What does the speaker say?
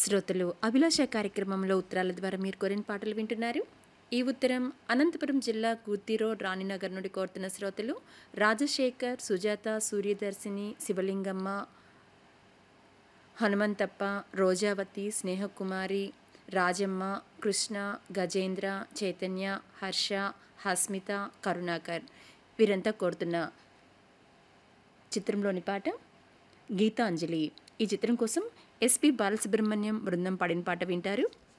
శ్రోతలు అభిలాష కార్యక్రమంలో ఉత్తరాల ద్వారా మీరు కోరిన పాటలు వింటున్నారు ఈ ఉత్తరం అనంతపురం జిల్లా కూర్తి రోడ్ రాణినగర్ నుండి కోరుతున్న శ్రోతలు రాజశేఖర్ సుజాత సూర్యదర్శిని శివలింగమ్మ హనుమంతప్ప రోజావతి స్నేహకుమారి రాజమ్మ కృష్ణ గజేంద్ర చైతన్య హర్ష హస్మిత కరుణాకర్ వీరంతా కోరుతున్న చిత్రంలోని పాట గీతాంజలి ఈ చిత్రం కోసం ఎస్పి బాలసుబ్రహ్మణ్యం బృందం పాడిన పాట వింటారు